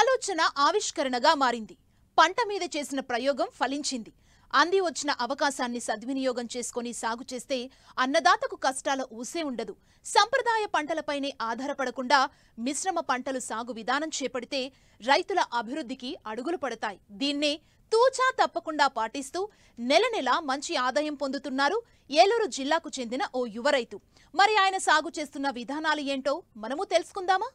ఆలోచన ఆవిష్కరణగా మారింది పంట మీద చేసిన ప్రయోగం ఫలించింది అంది వచ్చిన అవకాశాన్ని సద్వినియోగం చేసుకొని సాగు చేస్తే అన్నదాతకు కష్టాల ఊసే ఉండదు సంప్రదాయ పంటలపైనే ఆధారపడకుండా మిశ్రమ పంటలు సాగు విధానం చేపడితే రైతుల అభివృద్ధికి అడుగులు పడతాయి దీన్నే తూచా తప్పకుండా పాటిస్తూ నెల నెలా మంచి ఆదాయం పొందుతున్నారు ఏలూరు జిల్లాకు చెందిన ఓ యువ రైతు మరి ఆయన సాగు చేస్తున్న విధానాలు ఏంటో మనము తెలుసుకుందామా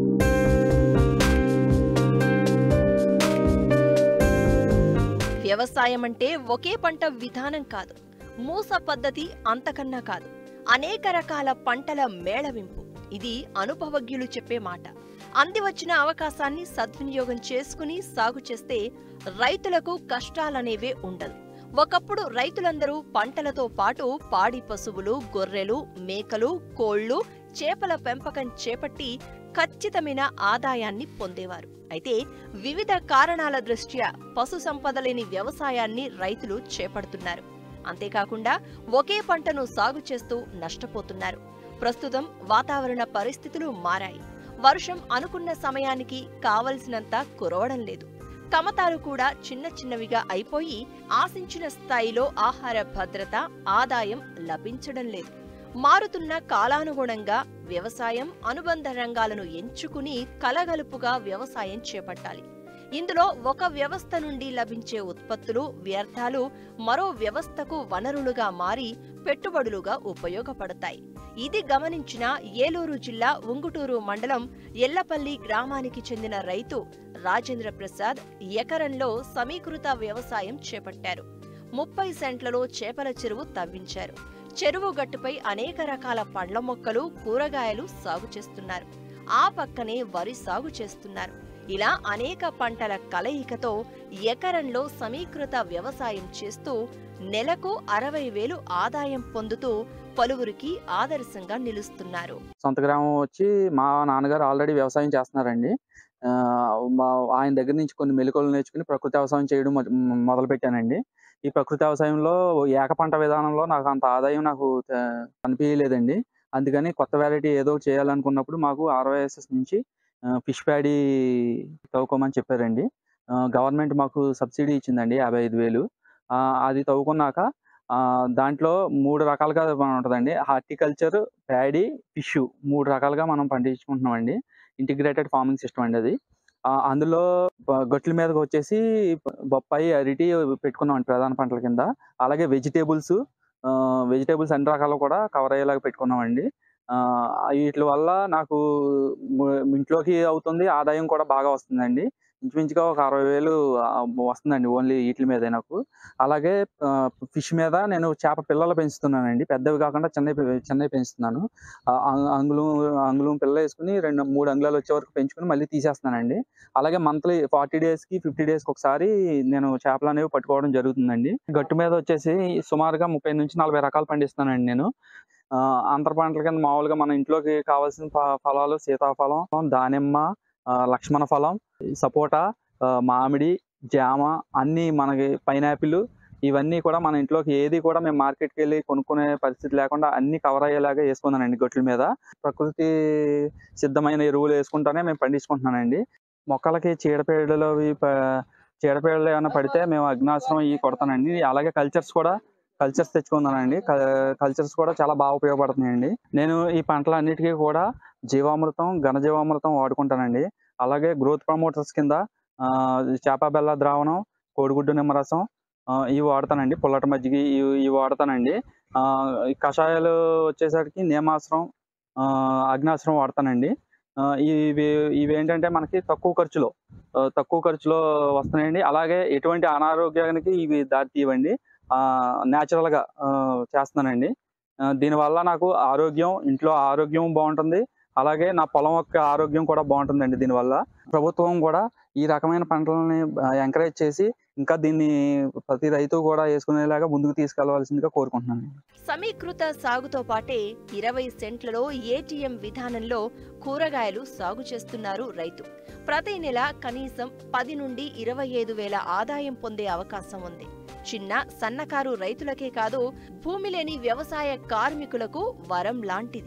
వ్యవసాయం అంటే ఒకే పంట విధానం కాదు మూస పద్ధతి అంతకన్నా కాదు అనేక రకాల పంటల మేళవింపు ఇది అనుభవజ్ఞులు చెప్పే మాట అంది వచ్చిన అవకాశాన్ని సద్వినియోగం చేసుకుని సాగు చేస్తే రైతులకు కష్టాలనేవే ఉండదు ఒకప్పుడు రైతులందరూ పంటలతో పాటు పాడి పశువులు గొర్రెలు మేకలు కోళ్లు చేపల పెంపకం చేపట్టి ఖచ్చితమైన ఆదాయాన్ని పొందేవారు అయితే వివిధ కారణాల దృష్ట్యా పశు సంపద లేని వ్యవసాయాన్ని రైతులు చేపడుతున్నారు అంతేకాకుండా ఒకే పంటను సాగు చేస్తూ నష్టపోతున్నారు ప్రస్తుతం వాతావరణ పరిస్థితులు మారాయి వర్షం అనుకున్న సమయానికి కావలసినంత కురవడం లేదు కమతాలు కూడా చిన్న చిన్నవిగా అయిపోయి ఆశించిన స్థాయిలో ఆహార భద్రత ఆదాయం లభించడం లేదు మారుతున్న కాలానుగుణంగా వ్యవసాయం అనుబంధ రంగాలను ఎంచుకుని కలగలుపుగా వ్యవసాయం చేపట్టాలి ఇందులో ఒక వ్యవస్థ నుండి లభించే ఉత్పత్తులు వ్యర్థాలు మరో వ్యవస్థకు వనరులుగా మారి పెట్టుబడులుగా ఉపయోగపడతాయి ఇది గమనించిన ఏలూరు జిల్లా ఉంగుటూరు మండలం ఎల్లపల్లి గ్రామానికి చెందిన రైతు రాజేంద్ర ప్రసాద్ ఎకరంలో సమీకృత వ్యవసాయం చేపట్టారు ముప్పై సెంట్లలో చేపల చెరువు తవ్వించారు చెరువు గట్టుపై అనేక రకాల పండ్ల మొక్కలు కూరగాయలు సాగు చేస్తున్నారు ఆ పక్కనే వరి సాగు చేస్తున్నారు ఇలా అనేక పంటల కలయికతో ఎకరంలో సమీకృత వ్యవసాయం చేస్తూ నెలకు అరవై వేలు ఆదాయం పొందుతూ పలువురికి ఆదర్శంగా నిలుస్తున్నారు సొంత గ్రామం వచ్చి మా నాన్నగారు ఆల్రెడీ వ్యవసాయం చేస్తున్నారండి ఆ, మా ఆయన దగ్గర నుంచి కొన్ని మెలకువలు నేర్చుకుని ప్రకృతి వ్యవసాయం చేయడం మొ- మొదలు పెట్టానండి ఈ ప్రకృతి వ్యవసాయంలో ఏక పంట విధానంలో నాకు అంత ఆదాయం నాకు ఆ, అనిపించలేదండి అందుకని కొత్త వెరైటీ ఏదో ఒకటి చేయాలనుకున్నప్పుడు మాకు ఆర్వైఎస్ఎస్ నుంచి ఫిష్ ప్యాడీ తవ్వుకోమని చెప్పారండి గవర్నమెంట్ మాకు సబ్సిడీ ఇచ్చిందండి యాభై ఐదు వేలు ఆ, అది తవ్వుకున్నాక ఆ, దాంట్లో మూడు రకాలుగా ఉంటుందండి హార్టికల్చర్ ప్యాడీ ఫిష్ మూడు రకాలుగా మనం పండించుకుంటున్నామండి ఇంటిగ్రేటెడ్ ఫార్మింగ్ సిస్టమ్ అండి అది ఆ, అందులో బ- గట్ల మీదకి వచ్చేసి బొప్పాయి అరటి పెట్టుకున్నామండి ప్రధాన పంటల కింద అలాగే వెజిటేబుల్స్ వెజిటేబుల్స్ అన్ని రకాలు కూడా కవర్ అయ్యేలాగా పెట్టుకున్నామండి ఆ, వీటి వల్ల నాకు ము- ఇంట్లోకి అవుతుంది ఆదాయం కూడా బాగా వస్తుందండి ఇంచుమించుగా ఒక అరవై వేలు ఆ, వస్తుందండి ఓన్లీ వీటి మీదే నాకు అలాగే ఫిష్ మీద నేను చేప పిల్లలు పెంచుతున్నానండి పెద్దవి కాకుండా చిన్నవి పె- చిన్నవి పెంచుతున్నాను ఆ, అం- అంగుళం అంగుళం పిల్ల వేసుకుని రెండు మూడు అంగుళాలు వచ్చే వరకు పెంచుకుని మళ్ళీ తీసేస్తున్నానండి అలాగే మంత్లీ ఫార్టీ డేస్కి ఫిఫ్టీ డేస్కి ఒకసారి నేను చేపలు అనేవి పట్టుకోవడం జరుగుతుందండి గట్టు మీద వచ్చేసి సుమారుగా ముప్పై నుంచి నలభై రకాలు పండిస్తానండి నేను ఆ, అంతర పంటల కింద మామూలుగా మన ఇంట్లోకి కావాల్సిన ఫ- ఫలాలు సీతాఫలం దానిమ్మ ఆ, లక్ష్మణ ఫలం సపోటా ఆ, మామిడి జామ అన్నీ మనకి పైనాపిల్ ఇవన్నీ కూడా మన ఇంట్లోకి ఏది కూడా మేము మార్కెట్కి వెళ్ళి కొనుక్కునే పరిస్థితి లేకుండా అన్ని కవర్ అయ్యేలాగా వేసుకున్నానండి గొట్ల మీద ప్రకృతి సిద్ధమైన ఎరువులు వేసుకుంటానే మేము పండించుకుంటున్నానండి మొక్కలకి చీడపీడలు అవి ప- చీడపీడలు ఏమైనా పడితే మేము అగ్నాశ్రం ఇవి కొడతానండి అలాగే కల్చర్స్ కూడా కల్చర్స్ తెచ్చుకున్నానండి కల్చర్స్ కూడా చాలా బాగా ఉపయోగపడుతున్నాయండి నేను ఈ పంటలన్నిటికీ కూడా జీవామృతం ఘనజీవామృతం వాడుకుంటానండి అలాగే గ్రోత్ ప్రమోటర్స్ కింద ఆ, చేప బెల్ల ద్రావణం కోడిగుడ్డు నిమ్మరసం ఆ, ఇవి వాడతానండి పుల్లటి మజ్జిగ ఇవి ఇవి వాడతానండి ఆ, ఈ కషాయాలు వచ్చేసరికి నేమాశ్రం ఆ, అగ్నాశ్రం వాడతానండి ఆ, ఇవి ఇవి ఏంటంటే మనకి తక్కువ ఖర్చులో ఆ, తక్కువ ఖర్చులో వస్తున్నాయండి అలాగే ఎటువంటి అనారోగ్యానికి ఇవి దారి తీయండి న్యాచురల్గా చేస్తున్నానండి ఆ, దీనివల్ల నాకు ఆరోగ్యం ఇంట్లో ఆరోగ్యం బాగుంటుంది అలాగే నా పొలం యొక్క ఆరోగ్యం కూడా బాగుంటుందండి దీనివల్ల ప్రభుత్వం కూడా ఈ రకమైన పంటలని ఎంకరేజ్ చేసి ఇంకా దీన్ని ప్రతి రైతు కూడా వేసుకునేలాగా ముందుకు తీసుకెళ్లవలసిందిగా కోరుకుంటున్నాను సమీకృత సాగుతో పాటే ఇరవై సెంట్లలో ఏటీఎం విధానంలో కూరగాయలు సాగు చేస్తున్నారు రైతు ప్రతి నెల కనీసం పది నుండి ఇరవై ఐదు వేల ఆదాయం పొందే అవకాశం ఉంది చిన్న సన్నకారు రైతులకే కాదు భూమి లేని వ్యవసాయ కార్మికులకు వరం లాంటిది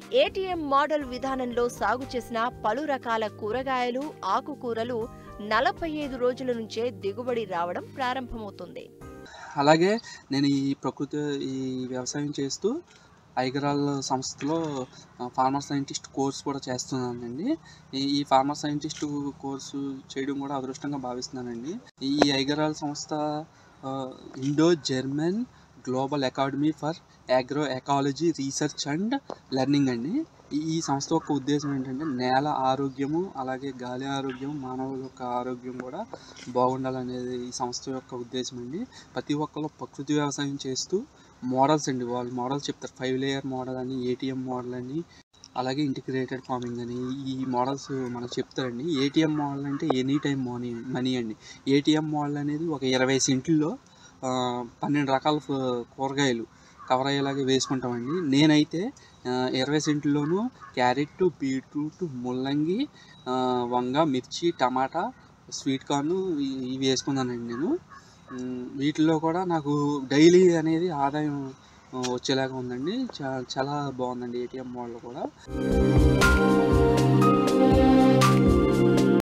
ఏటీఎం మోడల్ విధానంలో సాగు చేసిన పలు రకాల కూరగాయలు ఆకుకూరలు నలభై ఐదు రోజుల నుంచే దిగుబడి రావడం ప్రారంభమవుతుంది అలాగే నేను ఈ ప్రకృతి ఈ వ్యవసాయం చేస్తూ ఐగరాల్ సంస్థలో ఫార్మర్ సైంటిస్ట్ కోర్స్ కూడా చేస్తున్నానండి ఈ ఈ ఫార్మర్ సైంటిస్ట్ కోర్సు చేయడం కూడా అదృష్టంగా భావిస్తున్నానండి ఈ ఐగరాల్ సంస్థ Indo German global academy for agro ecology research and learning అండి ఈ ఈ సంస్థ యొక్క ఉద్దేశం ఏంటంటే నేల ఆరోగ్యము అలాగే గాలి ఆరోగ్యం మానవుల యొక్క ఆరోగ్యం కూడా బాగుండాలనేది ఈ సంస్థ యొక్క ఉద్దేశం అండి ప్రతి ఒక్కరు ప్రకృతి వ్యవసాయం చేస్తూ మోడల్స్ అండి వాళ్ళు మోడల్స్ చెప్తారు ఫైవ్ లేయర్ మోడల్ అని ఏటీఎం మోడల్ అని అలాగే ఇంటిగ్రేటెడ్ ఫార్మింగ్ అని ఈ మోడల్స్ మనకు చెప్తారండి ఏటీఎం మోడల్ అంటే ఎనీ టైం మనీ మనీ అండి ఏటీఎం మోడల్ అనేది ఒక ఇరవై సెంట్లలో ఆ, పన్నెండు రకాల ఫ- కూరగాయలు కవర్ అయ్యేలాగా వేసుకుంటామండి నేనైతే ఆ, ఇరవై సెంట్లలోనూ క్యారెట్ బీట్రూట్ ముల్లంగి ఆ, వంగ మిర్చి టమాటా స్వీట్ కార్న్ ఇ- ఇవి వేసుకున్నానండి నేను ఉమ్, వీటిల్లో కూడా నాకు డైలీ అనేది ఆదాయం ఆ, వచ్చేలాగా ఉందండి చా చాలా బాగుందండి ఏటీఎం మోడల్ కూడా